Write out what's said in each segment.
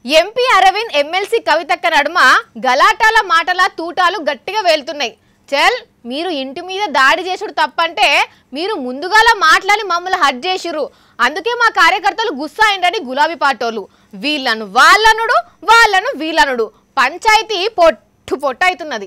MP Arvind MLC కవితక్క నడుమ గలాటాల మాటల తూటాలు గట్టిగా వేలుతున్నాయి చల్ మీరు ఇంటి మీద దాడి చేసుడు తప్పంటే మీరు ముందుగాల మాట్లాడి మమ్మల్ని హట్ చేసిర్రు అందుకే మా కార్యకర్తలు గుస్సా అయిందని గులాబీ పాటోళ్ళు వీళ్ళను వాళ్ళనుడు వాళ్ళను వీళ్ళనుడు పంచాయతీ పొట్టు పొట్టు అవుతున్నది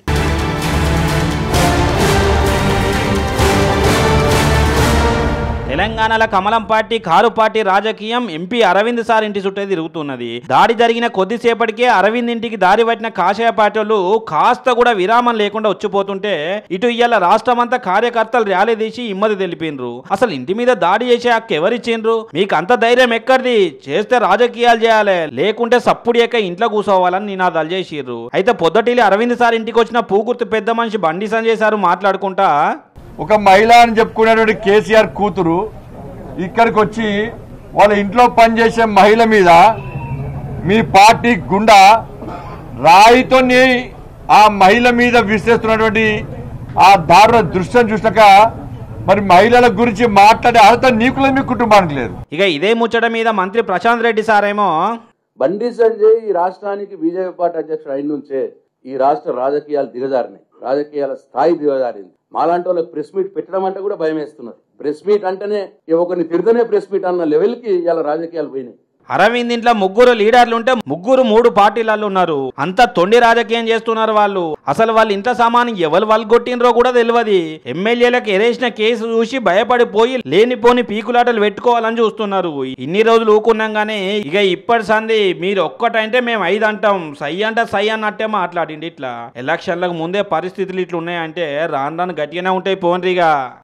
తెలంగాణలో కమలం పార్టీ కారు పార్టీ రాజకీయం ఎంపీ అరవింద్ సార్ ఇంటి చుట్టే తిరుగుతున్నది దాడి జరిగిన కొద్దిసేపటికే అరవింద్ ఇంటికి దారి పట్టిన కాషాయ పార్టీలు కాస్త కూడా విరామం లేకుండా వచ్చిపోతుంటే ఇటు ఇవాళ రాష్ట్రం అంతా కార్యకర్తలు ర్యాలీ తీసి ఇమ్మది తెలిపిండ్రు అసలు ఇంటి మీద దాడి చేసే హక్కు ఎవరిచ్చిండ్రు మీకు అంత ధైర్యం ఎక్కడిది చేస్తే రాజకీయాలు చేయాలి లేకుంటే సప్పుడు ఎక్క ఇంట్లో కూర్చోవాలని నినాదాలు చేసిర్రు అయితే పొద్దుటిలి అరవింద్ సార్ ఇంటికి వచ్చిన పూగుర్తు పెద్ద మనిషి బండి సంజయ్ సార్ మాట్లాడుకుంటా ఒక మహిళ అని చెప్పుకునేటువంటి కేసీఆర్ కూతురు ఇక్కడికి వచ్చి వాళ్ళ ఇంట్లో పనిచేసే మహిళ మీద మీ పార్టీ గుండా రాయితోని ఆ మహిళ మీద విసిరేస్తున్నటువంటి ఆ దారుణ దృశ్యం చూసినాక మరి మహిళల గురించి మాట్లాడే అర్హత నీకులే మీ కుటుంబానికి లేదు ఇక ఇదే ముచ్చట మీద మంత్రి ప్రశాంత్ రెడ్డి సారేమో బండి సంజయ్ ఈ రాష్ట్రానికి బీజేపీ పార్టీ అధ్యక్షుడు అయిన నుంచే ఈ రాష్ట్ర రాజకీయాలు దిగజారినాయి రాజకీయాల స్థాయి దిగజారింది మాలాంటి వాళ్ళకి ప్రెస్ మీట్ పెట్టడం అంటే కూడా భయం వేస్తున్నది ప్రెస్ మీట్ అంటేనే ఇక ఒకరిని తిరిగితేనే ప్రెస్ మీట్ అన్న లెవెల్కి ఇలా రాజకీయాలు పోయినాయి అరవింద్ ఇంట్లో ముగ్గురు లీడర్లు ఉంటే ముగ్గురు మూడు పార్టీలలో ఉన్నారు అంతా తొండి రాజకీయం చేస్తున్నారు వాళ్ళు అసలు వాళ్ళ ఇంట్లో సామాను ఎవరు వాళ్ళు కొట్టినరో కూడా తెలియదు ఎమ్మెల్యేలకు ఎరేసిన కేసు చూసి భయపడిపోయి లేనిపోని పీకులాటలు పెట్టుకోవాలని చూస్తున్నారు ఇన్ని రోజులు ఊకున్నాం గానీ ఇక ఇప్పటి సంది మీరు ఒక్కటంటే మేము ఐదు అంటాం సై అంటే సై అన్నట్టే మాట్లాడిండి ఇట్లా ఎలక్షన్లకు ముందే పరిస్థితులు ఇట్లా ఉన్నాయంటే రాను రాను గట్టిగానే ఉంటాయి పోన్రిగా